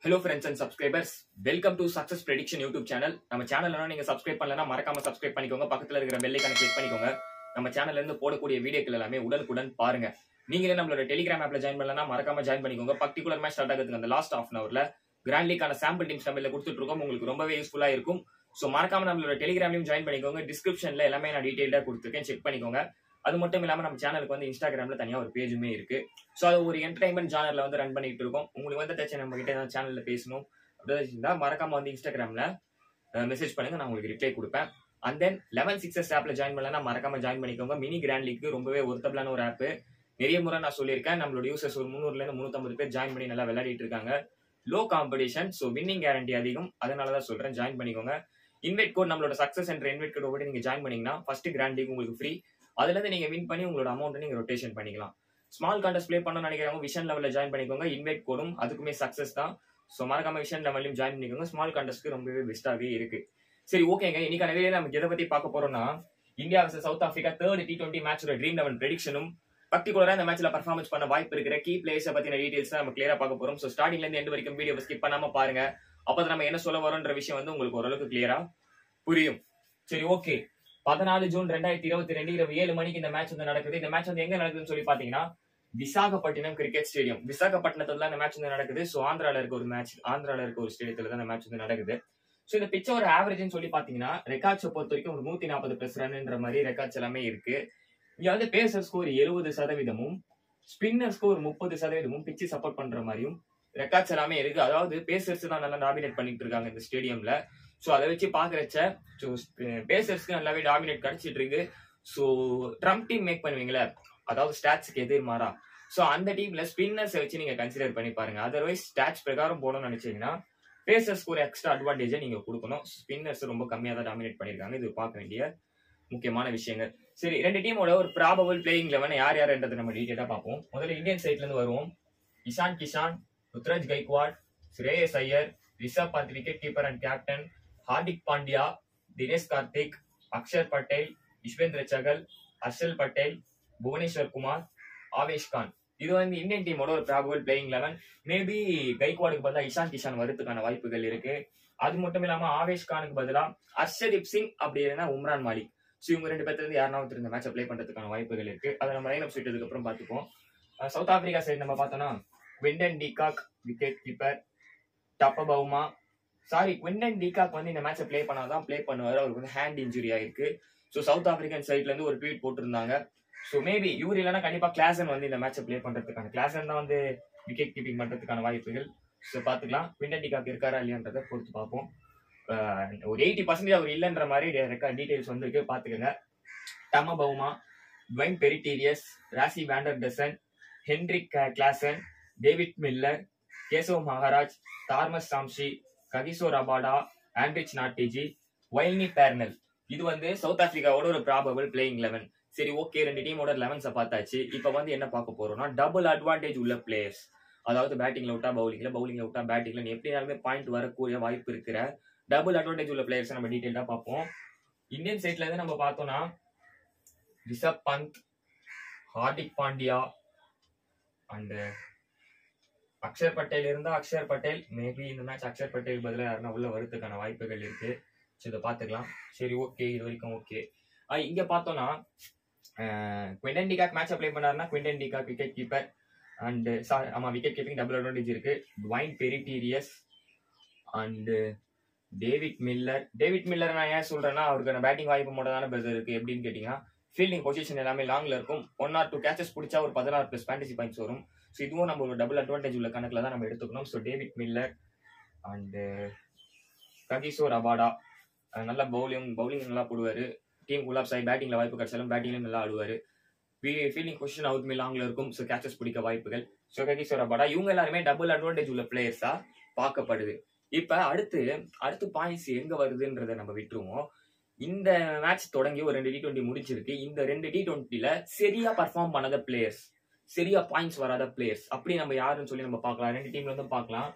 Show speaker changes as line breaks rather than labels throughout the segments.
hello friends and subscribers welcome to success prediction YouTube channel நம்ம சேனல்னா நீங்க subscribe பண்ணலனா மறக்காம சப்ஸ்கிரைப் பண்ணிக்கோங்க பக்கத்துல இருக்கிற பெல் ஐக்கான கிளிக் பண்ணிக்கோங்க நம்ம சேனல்ல இருந்து போடக்கூடிய வீடியோக்கள் எல்லாமே உடனுக்குடன் பாருங்க நீங்களே நம்மளோட டெலிகிராம் ஆப்ல ஜாயின் பண்ணலனா மறக்காம ஜாயின் பண்ணிக்கோங்க பர்டிகுலர் மேட்ச் ஸ்டார்ட் ஆகிறதுக்கு அந்த லாஸ்ட் ஆஃப் அன் அவர்ல கிராண்ட் லீக்கான சாம்பிள் டீம்ஸ் தமிழ்ல கொடுத்துட்டு இருக்கோம் உங்களுக்கு ரொம்பவே யூஸ்ஃபுல்லா இருக்கும் ஸோ மறக்காம நம்மளோட டெலிகிராம்லையும் ஜாயின் பண்ணிக்கோங்க டிஸ்கிரிப்ஷன்ல எல்லாமே நான் டீடைல்டா கொடுத்துருக்கேன் செக் பண்ணிக்கோங்க அது மட்டும் இல்லாம நம்ம சேனலுக்கு வந்து இன்ஸ்டாகிராம்ல தனியா ஒரு பேஜுமே இருக்கு ஸோ அது ஒரு என்டர்டைன்மெண்ட் ஜானர்ல வந்து ரன் பண்ணிட்டு இருக்கோம் உங்களுக்கு வந்து டச் நம்ம கிட்ட ஏதாவது சேனல்ல பேசணும் அப்படின்னு இருந்தா மறக்காம வந்து இன்ஸ்டாகிராம்ல மெசேஜ் பண்ணுங்க நான் உங்களுக்கு ரிப்ளை கொடுப்பேன் அண்ட் தென் லெவன் சிக்ஸஸ் ஆப்ல ஜாயின் பண்ணலாம் மறக்காம ஜாயின் பண்ணிக்கோங்க மினி கிராண்ட் லீக் ரொம்பவே ஒருத்தபிளான ஒரு ஆப் நிறைய முறை நான் சொல்லியிருக்கேன் நம்மளோட யூசர்ஸ் ஒரு முந்நூறுல இருந்து முந்நூத்தம்பது பேர் ஜாயின் பண்ணி நல்லா விளையாடிட்டு இருக்காங்க low competition so winning guarantee அதிகம் அதனால தான் சொல்றேன் ஜாயின் பண்ணிக்கோங்க இன்வைட் கோட் நம்மளோட சக்சஸ் என்ற இன்வைட் கோட் ஓடி நீங்க ஜாயின் பண்ணீங்கன்னா ஃபர்ஸ்ட் கிராண்ட் லீக் உங்களுக்கு ஃப்ரீ அதுல இருந்து நீங்க வின் பண்ணி உங்களோட அமௌண்ட் நீங்க ரொட்டேஷன் பண்ணிக்கலாம் ஸ்மால் கான்டெஸ்ட் ப்ளே பண்ணணும்னு நினைக்கிறவங்க விஷன் லெவல்ல ஜாயின் பண்ணிக்கோங்க இன்வைட் கோடும் அதுக்குமே சக்சஸ் தான் ஸோ மறக்காம விஷன் லெவல்லையும் ஜாயின் பண்ணிக்கோங்க ஸ்மால் கான்டெஸ்ட்க்கு ரொம்பவே பெஸ்ட்டாகவே இருக்கு சரி ஓகேங்க இன்னைக்கான வீடியோ நம்ம எதை பத்தி பார்க்க போறோம்னா India versus South Africa third T twenty மேட்சோட ட்ரீம் லெவன் ப்ரெடிக்ஷனும் பர்டிகுலரா இந்த மேட்ச்ல பர்ஃபார்மன்ஸ் பண்ண வாய்ப்பு இருக்கிற கீ பிளேயர்ஸை பத்தின டீடைல்ஸ் நம்ம கிளியரா பார்க்க போறோம் ஸோ ஸ்டார்டிங்ல இருந்து எண்டு வரைக்கும் வீடியோ ஸ்கிப் பண்ணாம பாருங்க அப்போ நம்ம என்ன சொல்ல வரோன்ற விஷயம் வந்து உங்களுக்கு ஓரளவுக்கு கிளியரா புரியும் சரி ஓகே பதினாலு ஜூன் ரெண்டாயிரத்தி இருபத்தி ரெண்டு இரவு ஏழு மணிக்கு இந்த மேட்ச் வந்து நடக்குது இந்த மேட்ச் வந்து எங்க நடக்குதுன்னு சொல்லி பாத்தீங்கன்னா விசாகப்பட்டினம் கிரிக்கெட் ஸ்டேடியம் விசாகப்பட்டினத்துல தான் இந்த மேட்ச் வந்து நடக்குது ஸோ ஆந்திரால இருக்க ஒரு மேட்ச் ஆந்திரால இருக்க ஒரு ஸ்டேடியத்துல தான் இந்த மேட்ச் வந்து நடக்குது ஸோ இந்த பிச்சோட ஆவரேஜ்னு சொல்லி பாத்தீங்கன்னா ரெக்கார்ட்ஸை பொறுத்த வரைக்கும் ஒரு நூத்தி நாற்பது பிளஸ் ரன்ன்ற மாதிரி ரெக்கார்ட்ஸ் எல்லாமே இருக்கு இங்க வந்து பேசர் ஸ்கோர் எழுபது சதவீதமும் ஸ்பின்னர் ஸ்கோர் முப்பது சதவீதமும் பிச்சு சப்போர்ட் பண்ற மாதிரியும் ரெக்கார்ட்ஸ் எல்லாமே இருக்கு அதாவது பேசர்ஸ் தான் நல்லா டாமினேட் பண்ணிட்டு இருக்காங்க இந்த ஸ்டேடியம்ல ஸோ அதை வச்சு பாக்குறச்ச ஸோ பேசர்ஸ்க்கு நல்லாவே டாமினேட் கிடைச்சிட்டு இருக்கு ஸோ ட்ரம்ப் டீம் மேக் பண்ணுவீங்களே அதாவது ஸ்டாட்ஸ்க்கு எதிர்மாறா ஸோ அந்த டீம்ல ஸ்பின்னர்ஸை வச்சு நீங்க கன்சிடர் பண்ணி பாருங்க அதர்வைஸ் ஸ்டாட்ஸ் பிரகாரம் போகணும்னு நினைச்சீங்கன்னா பேசர்ஸ்க்கு ஒரு எக்ஸ்ட்ரா அட்வான்டேஜை நீங்க கொடுக்கணும் ஸ்பின்னர்ஸ் ரொம்ப கம்மியாக தான் டாமினேட் பண்ணிருக்காங்க இது பார்க்க வேண்டிய முக்கியமான விஷயங்கள் சரி ரெண்டு டீமோட ஒரு ப்ராபபிள் பிளேயிங் லெவன் யார் யாருன்றதை நம்ம டீட்டெயிலாக பார்ப்போம் முதல்ல இந்தியன் சைட்ல இருந்து வருவோம் Ishan Kishan Ruturaj Gaikwad Shreyas Iyer Rishabh Pant wicket keeper and captain Hardik Pandya Dinesh Karthik Axar Patel Yuzvendra Chahal Harshal Patel Bhuvneshwar Kumar Avesh Khan இது வந்து இந்தியன் டீமோட ஒரு ப்ராபபிள் பிளேயிங் லெவன் மேபி கைக்வாடுக்கு பதிலாக இஷான் கிஷான் வரதுக்கான வாய்ப்புகள் இருக்கு அது மட்டும் இல்லாம ஆவேஷ் கானுக்கு பதிலாக ஹர்ஷதீப் சிங் அப்படி இல்லைன்னா உம்ரான் மாலிக் ஸோ இவங்க ரெண்டு பேர்த்துல இருந்து யாருனாவது இந்த மேட்சை ப்ளே பண்றதுக்கான வாய்ப்புகள் இருக்கு அதை நம்ம லைன் அப் சுட்டதுக்கு அப்புறம் பார்த்துப்போம் சவுத் ஆப்பிரிக்கா சைடு நம்ம பார்த்தோம்னா Quinton de Kock wicket keeper Temba Bavuma sorry Quinton de Kock வந்து இந்த மேட்சை ப்ளே பண்ணாதான் ப்ளே பண்ணுவார் அவருக்கு வந்து ஹேண்ட் இன்ஜுரி ஆயிருக்கு ஸோ சவுத் ஆப்பிரிக்கன் சைட்ல இருந்து ஒரு ட்வீட் போட்டிருந்தாங்க ஸோ மேபி இவர் இல்லைன்னா கண்டிப்பா கிளாசன் வந்து இந்த மேட்சை ப்ளே பண்றதுக்கான கிளாசன் தான் வந்து விக்கெட் கீப்பிங் பண்றதுக்கான வாய்ப்புகள் ஸோ பார்த்துக்கலாம் குவிண்டன் டிகாக் இருக்காரா இல்லையான்றதை பொறுத்து பார்ப்போம் ஒரு எயிட்டி பர்சன்டேஜ் அவர் இல்லைன்ற மாதிரி டீடைல்ஸ் வந்துருக்கு பார்த்துக்கோங்க டம Bavuma Dwaine Pretorius Rassie van der Dussen Heinrich Klaasen David Miller Keshav Maharaj Tabraiz Shamsi Kagiso Rabada Anrich Nortje Wayne Parnell இது வந்து சவுத் ஆப்பிரிக்காவோட ஒரு ப்ராபபிள் பிளேயிங் லெவன் சரி ஓகே ரெண்டு டீமோட லெவன்ஸை பார்த்தாச்சு இப்போ வந்து என்ன பார்க்க போறோம்னா டபுள் அட்வான்டேஜ் உள்ள பிளேயர்ஸ் அதாவது பேட்டிங்ல விட்டா பவுலிங்ல பவுலிங்ல விட்டா பேட்டிங்ல எப்படினாலுமே பாயிண்ட் வரக்கூடிய வாய்ப்பு இருக்கிற டபுள் அட்வான்டேஜ் உள்ள பிளேயர்ஸ் நம்ம டீட்டெயிலாக பார்ப்போம் இந்தியன் சைட்ல இருந்து நம்ம பார்த்தோம்னா ரிஷப் பந்த் ஹார்திக் பாண்டியா அண்ட் அக்ஷர் பட்டேல் இருந்தா அக்ஷர் பட்டேல் மேபி இந்த மேட்ச் அக்ஷர் பட்டேல் பதிலாக யாருன்னா உள்ள வரதுக்கான வாய்ப்புகள் இருக்கு ஸோ இதை பார்த்துக்கலாம் சரி ஓகே இது வரைக்கும் ஓகே இங்க பார்த்தோம்னா குவிண்டன் டிகாக் மேட்ச் அப்ளை பண்ணாருன்னா Quinton de Kock wicket keeper and ஆமா விக்கெட் கீப்பிங் டபுள் அட்வான்டேஜ் இருக்கு Dwaine Pretorius and David Miller David Miller நான் ஏன் சொல்றேன்னா அவருக்கான பேட்டிங் வாய்ப்பு மட்டும் தானே பெருது இருக்கு எப்படின்னு கேட்டீங்கன்னா ஃபீல்டிங் பொசிஷன் எல்லாமே லாங்ல இருக்கும் ஒன் ஆர் டூ கேச்சஸ் பிடிச்சா ஒரு பதினாறு பிளஸ் ஃபேண்டசி பாயிண்ட்ஸ் வரும் ஸோ இதுவும் நம்ம ஒரு டபுள் அட்வான்டேஜ் உள்ள கணக்கில் தான் நம்ம எடுத்துக்கணும் so David Miller and Kagiso Rabada நல்ல பவுலிங் பவுலிங் நல்லா போடுவார் டீம் குலாப் சாய் பேட்டிங்ல வாய்ப்பு கிடைச்சாலும் பேட்டிங்லையும் நல்லா ஆடுவார் ஃபீல்டிங் பொசிஷன் அவுட் மீ லாங்ல இருக்கும் ஸோ கேச்சஸ் பிடிக்க வாய்ப்புகள் ஸோ ககிசோ ரபாடா இவங்க எல்லாருமே டபுள் அட்வான்டேஜ் உள்ள பிளேயர்ஸா பார்க்கப்படுது இப்ப அடுத்து அடுத்து பாயிண்ட்ஸ் எங்க வருதுன்றதை நம்ம விட்டுருவோம் இந்த மேட்ச் தொடங்கி ஒரு ரெண்டு டி டுவெண்ட்டி முடிச்சிருக்கு இந்த ரெண்டு டி டுவெண்ட்டில சரியா பர்ஃபார்ம் பண்ணாத பிளேயர்ஸ் சரியா பாயிண்ட்ஸ் வராத பிளேயர்ஸ் அப்படி நம்ம யாருன்னு சொல்லி நம்ம பார்க்கலாம் ரெண்டு டீம்ல இருந்து பார்க்கலாம்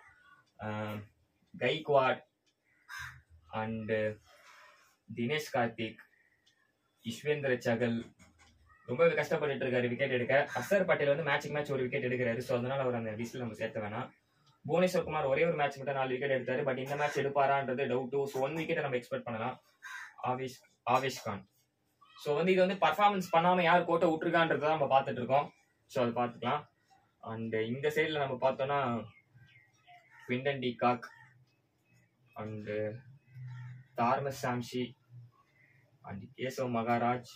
கைக்வாட் அண்ட் தினேஷ் கார்த்திக் யுஷ்வேந்திர சகல் ரொம்பவே கஷ்டப்பட்டுட்டு இருக்காரு விக்கெட் எடுக்க அசர் பட்டேல் வந்து மேட்சுக்கு மேட்ச் ஒரு விக்கெட் எடுக்கிறாரு ஸோ அதனால அவர் அந்த லிஸ்ட்ல நம்ம சேர்த்த வேணாம் புவனேஸ்வர் குமார் ஒரே ஒரு மேட்ச் மட்டும் நாலு விக்கெட் எடுத்தாரு பட் இந்த மேட்ச் எடுப்பாரான்றது டவுட் ஸோ ஒன் விக்கெட்டை நம்ம எக்ஸ்பெக்ட் பண்ணலாம் ஆவேஷ் ஆவேஷ் கான் ஸோ வந்து இது வந்து பர்ஃபார்மன்ஸ் பண்ணாம யார் கோட்டை விட்டுருக்கான்றதை நம்ம பார்த்துட்டு இருக்கோம் ஸோ அதை பார்த்துக்கலாம் அண்ட் இந்த சைடில் நம்ம பார்த்தோம்னா Quinton de Kock and Tabraiz Shamsi and Keshav Maharaj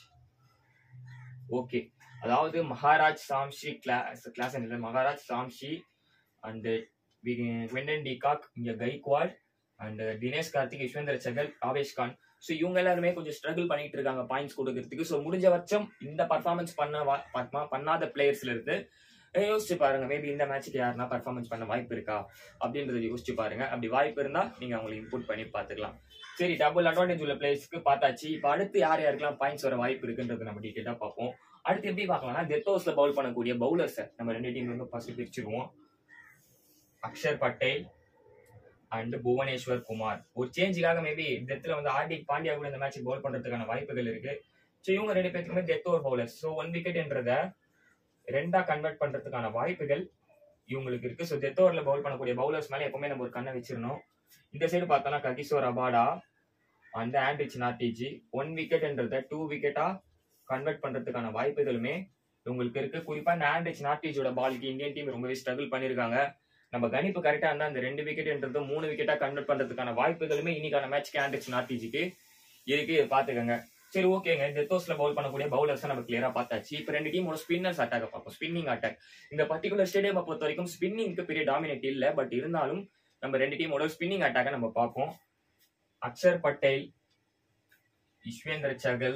okay அதாவது மகாராஜ் சாம்ஷி கிளாஸ் கிளாஸ் இல்லை Maharaj Shamsi and Quinton de Kock இங்கே கைக்வாட் அண்ட் தினேஷ் கார்த்திக் யஷ்வந்தர் சகல் ஆவேஷ் கான் ஸோ இவங்க எல்லாருமே கொஞ்சம் ஸ்ட்ரகிள் பண்ணிட்டு இருக்காங்க பாயிண்ட்ஸ் கொடுக்கறதுக்கு ஸோ முடிஞ்ச பட்சம் இந்த பர்ஃபார்மன்ஸ் பண்ண வா- ப- பண்ணாத பிளேயர்ஸ்ல இருந்து அஹ் யோசிச்சு பாருங்க மேபி இந்த மேட்ச்சுக்கு யாருன்னா பர்ஃபார்மன்ஸ் பண்ண வாய்ப்பு இருக்கா அப்படின்றத யோசிச்சு பாருங்க அப்படி வாய்ப்பு இருந்தா நீங்க அவங்களை இன்புட் பண்ணி பார்த்துக்கலாம் சரி டபுள் அட்வான்டேஜ் உள்ள பிளேயர்ஸ்க்கு பார்த்தாச்சு இப்போ அடுத்து யார் யாருக்கெல்லாம் பாயிண்ட்ஸ் வர வாய்ப்பு இருக்குன்றது நம்ம டீட்டெயிலாக பார்ப்போம் அடுத்து எப்படி பார்க்கலாம்னா டெத் ஓவர்ஸ்ல பவுல் பண்ணக்கூடிய பவுலர்ஸை நம்ம ரெண்டு டீம் வந்து ஃபர்ஸ்ட் பிரிச்சுருவோம் அக்ஷர் பட்டேல் அண்ட் புவனேஸ்வர் குமார் ஒரு சேஞ்சுக்காக மேபி டெத்தில் வந்து ஹார்திக் பாண்டியா கூட இந்த மேட்ச் பவுல் பண்றதுக்கான வாய்ப்புகள் இருக்கு ஸோ இவங்க ரெண்டு பேருக்குமே death over bowlers so one விக்கெட்ன்றத ரெண்டா கன்வெர்ட் பண்றதுக்கான வாய்ப்புகள் இவங்களுக்கு இருக்கு ஸோ டெத் ஓவர்ல பவுல் பண்ணக்கூடிய பவுலர்ஸ் மேலே எப்பவுமே நம்ம ஒரு கண்ணை வச்சிடணும் இந்த சைடு பார்த்தோம்னா ககிசோர் அபாடா அந்த ஆண்ட்ரிச் நார்டிஜி ஒன் விக்கெட்ன்றத டூ விக்கெட்டா கன்வெர்ட் பண்றதுக்கான வாய்ப்புகளுமே உங்களுக்கு இருக்கு குறிப்பா இந்த ஆண்ட்ரிச் நார்டிஜோட பாலுக்கு இந்தியன் டீம் ரொம்பவே ஸ்ட்ரகிள் பண்ணிருக்காங்க நம்ம கணிப்பு கரெக்டா இருந்தா அந்த ரெண்டு விக்கெட்ன்றது மூணு விக்கெட்டா கன்வெர்ட் பண்றதுக்கான வாய்ப்புகளுமே இன்னைக்கான மேட்ச்க்கு ஆண்ட்ரிச் நார்டிஜிக்கு இருக்கு இதை பாத்துக்கோங்க சரி ஓகேங்க டெத்தோஸ்ல பவுல் பண்ணக்கூடிய பவுலர்ஸ் நம்ம கிளியரா பார்த்தாச்சு இப்போ ரெண்டு டீமோட ஸ்பின்னர்ஸ் அட்டாக் பார்ப்போம் ஸ்பின்னிங் அட்டாக் இந்த பர்டிகுலர் ஸ்டேடியம் பொறுத்த வரைக்கும் ஸ்பின்னிங்க்கு பெரிய டாமினேட் இல்ல பட் இருந்தாலும் நம்ம ரெண்டு டீமோட ஸ்பின்னிங் அட்டாக்கை நம்ம பார்ப்போம் அக்ஷர் பட்டேல் யுஸ்வேந்திர சகல்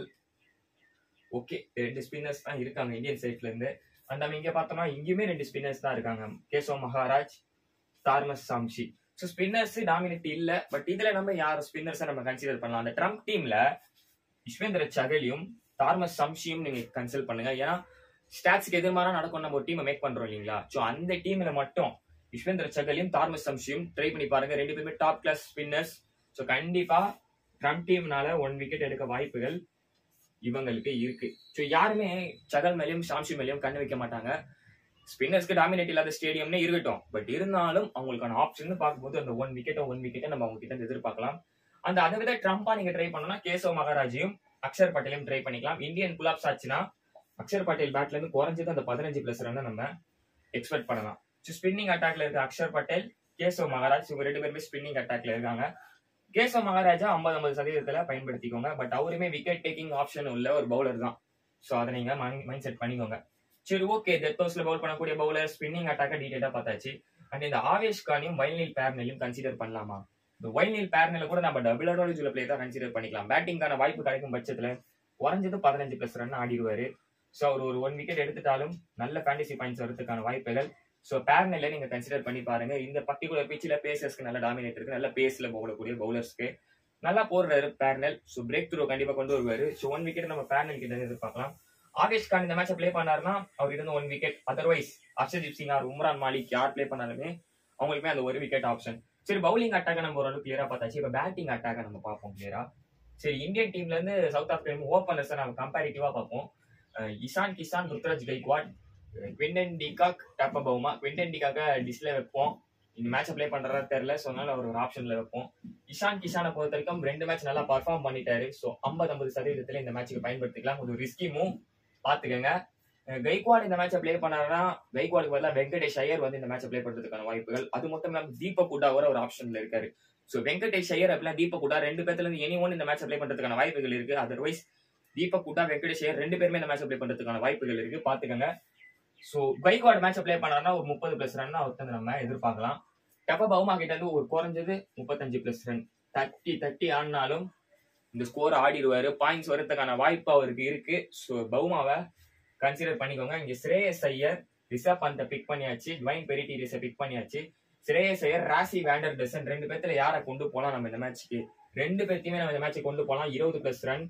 ஓகே ரெண்டு ஸ்பின்னர்ஸ் தான் இருக்காங்க இந்தியன் சைட்ல இருந்து அண்ட் நம்ம இங்க பார்த்தோம்னா இங்கேயுமே ரெண்டு ஸ்பின்னர்ஸ் தான் இருக்காங்க Keshav Maharaj Tabraiz Shamsi so spinners dominate இல்ல பட் இதுல நம்ம யார் ஸ்பின்னர்ஸை நம்ம கன்சிடர் பண்ணலாம் அந்த ட்ரம்ப் டீம்ல யுஸ்வேந்திர சகலியும் தார்மஸ் சம்ஷியும் நீங்க கன்சல்ட் பண்ணுங்க ஏன்னா ஸ்டாட்ஸ்க்கு எதிர்மாறா நடக்கும் நம்ம ஒரு டீமை மேக் பண்றோம் இல்லைங்களா ஸோ அந்த டீம்ல மட்டும் யுஸ்வேந்திர சகலியும் தார்மஸ் சம்ஷியும் ட்ரை பண்ணி பாருங்க ரெண்டு பேருமே டாப் கிளாஸ் ஸ்பின்னர்ஸ் ஸோ கண்டிப்பா ட்ரம்ப் டீம்னால ஒன் விக்கெட் எடுக்க வாய்ப்புகள் இவங்களுக்கு இருக்கு ஸோ யாருமே சகல் மேலேயும் சாம்ஷி மேலேயும் கண்ணு வைக்க மாட்டாங்க ஸ்பின்னர்ஸ்க்கு டாமினேட் இல்லாத ஸ்டேடியம்னே இருக்கட்டும் பட் இருந்தாலும் அவங்களுக்கான ஆப்ஷன் பார்க்கும்போது அந்த ஒன் விக்கெட்டோ ஒன் விக்கெட்டை நம்ம அவங்க கிட்ட இருந்து எதிர்பார்க்கலாம் அந்த அதை விட ட்ரம்பா நீங்க ட்ரை பண்ணணும்னா கேசவ் மகாராஜையும் அக்ஷர் பட்டேலையும் ட்ரை பண்ணிக்கலாம் இந்தியன் குலாப்ஸ் ஆச்சுன்னா அக்ஷர் பட்டேல் பேட்ல இருந்து குறைஞ்சது அந்த பதினஞ்சு பிளஸ் ரன் நம்ம எக்ஸ்பெக்ட் பண்ணலாம் ஸோ ஸ்பின்னிங் அட்டாக்ல இருக்க அக்ஷர் பட்டேல் கேசவ் மகாராஜ் இவங்க ரெண்டு பேருமே ஸ்பின்னிங் அட்டாக்ல இருக்காங்க கேசவ் மகாராஜா ஐம்பது ஐம்பது சதவீதத்துல பயன்படுத்திக்கோங்க பட் அவருமே விக்கெட் டேக்கிங் ஆப்ஷன் உள்ள ஒரு பவுலர் தான் ஸோ அதை நீங்க மைண்ட் செட் பண்ணிக்கோங்க சரி ஓகே டெத் ஓவர்ஸ்ல பவுல் பண்ணக்கூடிய பவுலர் ஸ்பின்னிங் அட்டாக்க டீடைலா பார்த்தாச்சு அண்ட் இந்த ஆவேஷ் கானையும் வைல்நீல் பேர்னலையும் கன்சிடர் பண்ணலாமா இந்த வைல்நீல் பேர்னல கூட நம்ம டபுள் அட்வான்டேஜ் உள்ள பிளே தான் கன்சிடர் பண்ணிக்கலாம் பேட்டிங்கான வாய்ப்பு கிடைக்கும் பட்சத்துல குறைஞ்சது பதினஞ்சு பிளஸ் ரன் ஆடிடுவாரு ஸோ அவர் ஒரு ஒன் விக்கெட் எடுத்துட்டாலும் நல்ல ஃபேண்டசி பாயிண்ட்ஸ் வரதுக்கான வாய்ப்புகள் ஸோ பேர்னல நீங்க கன்சிடர் பண்ணி பாருங்க இந்த பர்டிகுலர் பிச்சில் பேசர்ஸ்க்கு நல்ல டாமினேட் இருக்கு நல்ல பேஸ்ல போகக்கூடிய பவுலர்ஸ்க்கு நல்லா போடுறாரு பேர்னல் ஸோ பிரேக் த்ரூ கண்டிப்பா கொண்டு வருவாரு ஸோ ஒன் விக்கெட் நம்ம பேர்னல் கிட்ட இருந்து எதிர்பார்க்கலாம் ஆவேஷ் கான் இந்த மேட்சை ப்ளே பண்ணாருன்னா அவர் இருந்து one wicket otherwise Arshdeep Singh or Umran Malik யார் ப்ளே பண்ணாலுமே அவங்களுக்குமே அந்த ஒரு விக்கெட் ஆப்ஷன் சரி பவுலிங் அட்டாக நம்ம ஓரளவு கிளியரா பார்த்தாச்சு இப்போ பேட்டிங் அட்டாக நம்ம பார்ப்போம் கிளியரா சரி இந்தியன் டீம்ல இருந்து சவுத் ஆப்பிரிக்கன் ஓப்பனர்ஸ் நம்ம கம்பேரிட்டிவா பார்ப்போம் uh Ishan Kishan Ruturaj Gaikwad Quinton de Kock Temba Bavuma Quinton டிகாக்க டிஸ்ல வைப்போம் இந்த மேட்ச் ப்ளே பண்றதா தெரியல ஸோ அதனால அவர் ஒரு ஆப்ஷன்ல வைப்போம் இஷான் கிஷானை பொறுத்த வரைக்கும் ரெண்டு மேட்ச் நல்லா பர்ஃபார்ம் பண்ணிட்டாரு ஸோ ஐம்பது ஐம்பது சதவீதத்துல இந்த மேட்ச்சுக்கு பயன்படுத்திக்கலாம் ஒரு ரிஸ்கி மூவ் பாத்துக்கோங்க அஹ் கைக்வாட் இந்த மேட்சை ப்ளே பண்ணாருன்னா கைக்வாடுக்கு பதிலாக வெங்கடேஷ் ஐயர் வந்து இந்த மேட்சை ப்ளே பண்றதுக்கான வாய்ப்புகள் அது மட்டும் இல்லாம தீபக் குட்டா வர ஒரு ஆப்ஷன்ல இருக்காரு ஸோ வெங்கடேஷ் ஐயர் அப்படின்னா தீபக் குட்டா ரெண்டு பேர்த்துல இருந்து எனி ஒன் இந்த மேட்சை ப்ளே பண்றதுக்கான வாய்ப்புகள் இருக்கு அதர்வைஸ் தீபக் குட்டா வெங்கடேஷ் ஐயர் ரெண்டு பேருமே இந்த மேட்சை ப்ளே பண்றதுக்கான வாய்ப்புகள் இருக்கு பாத்துக்கோங்க ஸோ கைக்வாட் மேட்சை ப்ளே பண்ணாருன்னா ஒரு முப்பது பிளஸ் ரன் அவர்கிட்ட இருந்து நம்ம எதிர்பார்க்கலாம் டப்ப பவுமா கிட்ட இருந்து ஒரு குறைஞ்சது முப்பத்தஞ்சு பிளஸ் ரன் தட்டி தட்டி ஆடினாலும் இந்த ஸ்கோர் ஆடிடுவாரு பாயிண்ட்ஸ் வரதுக்கான வாய்ப்பு அவருக்கு இருக்கு ஸோ பவுமாவை கன்சிடர் பண்ணிக்கோங்க இங்க ஸ்ரேயஸ் ஐயர் ரிஷப் பந்த பிக் பண்ணியாச்சு டுவைன் பெரிட்டீரியஸை பிக் பண்ணியாச்சு ஸ்ரேயஸ் ஐயர் ராசி வேண்டர் டெசன் ரெண்டு பேர்த்துல யாரை கொண்டு போலாம் நம்ம இந்த மேட்ச்க்கு ரெண்டு பேர்த்தையுமே நம்ம இந்த மேட்ச் கொண்டு போலாம் இருபது பிளஸ் ரன்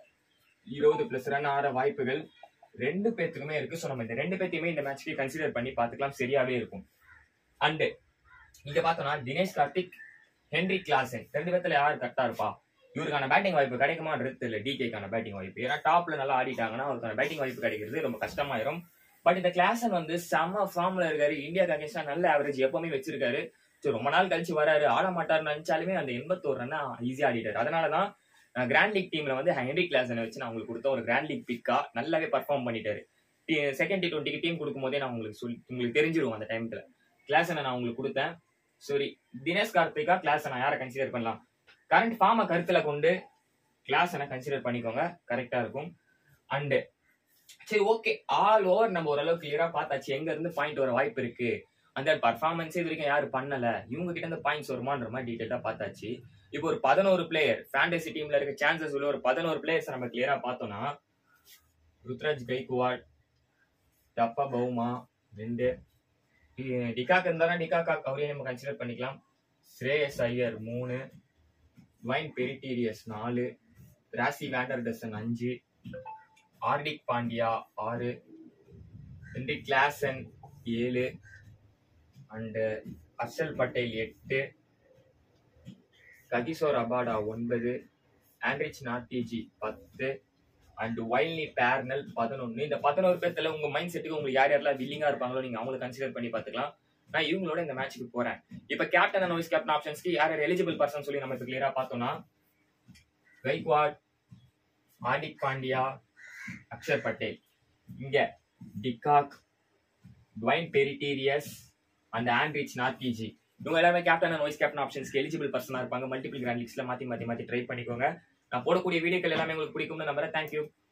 இருபது பிளஸ் ரன் ஆற வாய்ப்புகள் ரெண்டு பேர்த்துக்குமே இருக்கு ஸோ நம்ம இந்த ரெண்டு பேர்த்தையுமே இந்த மேட்ச்க்கு கன்சிடர் பண்ணி பார்த்துக்கலாம் சரியாவே இருக்கும் அண்ட் இங்க பார்த்தோம்னா தினேஷ் கார்த்திக் ஹென்ரி கிளாசன் ரெண்டு பேர்த்துல யார் கரெக்டா இருப்பா இவருக்கான பேட்டிங் வாய்ப்பு கிடைக்குமான்றது தெரியல டிகேக்கான பேட்டிங் வாய்ப்பு ஏன்னா டாப்ல நல்லா ஆடிட்டாங்கன்னா அவருக்கான பேட்டிங் வாய்ப்பு கிடைக்கிறது ரொம்ப கஷ்டமாயிரும் பட் இந்த கிளாசன் வந்து செம ஃபார்ம்ல இருக்காரு இந்தியாக்கு அகேன்ஸ்டா நல்ல ஆவரேஜ் எப்பவுமே வச்சிருக்காரு சரி ரொம்ப நாள் கழிச்சு வராரு ஆட மாட்டாருன்னு நினைச்சாலுமே அந்த எண்பத்தோரு ரன் ஈஸியா ஆடிட்டாரு அதனாலதான் கிராண்ட் லீக் டீம்ல வந்து ஹென்ரி கிளாசனை வச்சு நான் உங்களுக்கு கொடுத்த ஒரு கிராண்ட் லீக் பிக்கா நல்லாவே பர்ஃபார்ம் பண்ணிட்டாரு செகண்ட் டி டுவெண்ட்டிக்கு டீம் கொடுக்கும் போதே நான் உங்களுக்கு சொல்லி உங்களுக்கு தெரிஞ்சிரும் அந்த டைம்ல கிளாஸனை நான் உங்களுக்கு கொடுத்தேன் சரி தினேஷ் கார்த்திகா கிளாஸை நான் யாரை கன்சிடர் பண்ணலாம் கரண்ட் ஃபார்மை கருத்துல கொண்டு கிளாஸனை கன்சிடர் பண்ணிக்கோங்க கரெக்டா இருக்கும் அண்டு சரி ஓகே ஆல் ஓவர் நம்ம ஓரளவுக்கு கிளியரா பார்த்தாச்சு எங்க இருந்து பாயிண்ட் வர வாய்ப்பு இருக்கு அந்த பர்ஃபார்மன்ஸே இது வரைக்கும் யாரும் பண்ணல இவங்க கிட்ட இருந்து பாயிண்ட்ஸ் வருமான்ற மாதிரி டீட்டெயிலா பார்த்தாச்சு இப்போ ஒரு பதினோரு பிளேயர் ஃபேண்டசி டீம்ல இருக்க சான்சஸ் உள்ள ஒரு பதினோரு பிளேயர்ஸ் நம்ம கிளியரா பார்த்தோம்னா ருத்ராஜ் கைக்வாட் டப்பா பவுமா ரெண்டு டி- டிகாக் இருந்தாலும் டிகாக் அவரையும் நம்ம கன்சிடர் பண்ணிக்கலாம் ஸ்ரேயஸ் ஐயர் மூணு வைன் பெரிட்டீரியஸ் நாலு ராசி வேண்டர் டசன் அஞ்சு ஆர்டிக் பாண்டியா ஆறு ரெண்டு கிளாசன் ஏழு அண்டு அர்ஷல் பட்டேல் எட்டு ககிசோர் அபாடா ஒன்பது ஆண்ட்ரிச் நாட்டிஜி பத்து அண்ட் வைல்னி பேர்னல் பதினொன்னு இந்த பதினோரு பேர்த்துல உங்க மைண்ட் செட்டுக்கு உங்களுக்கு யார் யாரெல்லாம் வில்லிங்கா இருப்பாங்களோ நீங்க அவங்களை கன்சிடர் பண்ணி பாத்துக்கலாம் நான் இவங்களோட இந்த மேட்ச்சுக்கு போறேன் இப்ப கேப்டன் அண்ட் வைஸ் கேப்டன் ஆப்ஷன்ஸ்க்கு யார் யார் எலிஜிபிள் பர்சன் சொல்லி நம்ம இப்ப கிளியரா பார்த்தோம்னா கைக்வாட் ஹார்திக் பாண்டியா அக்ஷர் பட்டேல் இங்க டிகாக் டுவைன் பெரிட்டீரியஸ் அந்த ஆண்ட்ரிச் நார்கிஜி இவங்க எல்லாமே கேப்டன் அண்ட் வைஸ் கேப்டன் ஆப்ஷன்ஸ்க்கு எலிஜிபிள் பர்சனா இருப்பாங்க மல்டிபிள் கிராண்ட் லீக்ஸ்ல மாத்தி மாத்தி மாத்தி ட்ரை பண்ணிக்கோங்க நான் போடக்கூடிய வீடியோக்கள் எல்லாமே உங்களுக்கு பிடிக்கும்னு நம்புறேன் தேங்க்யூ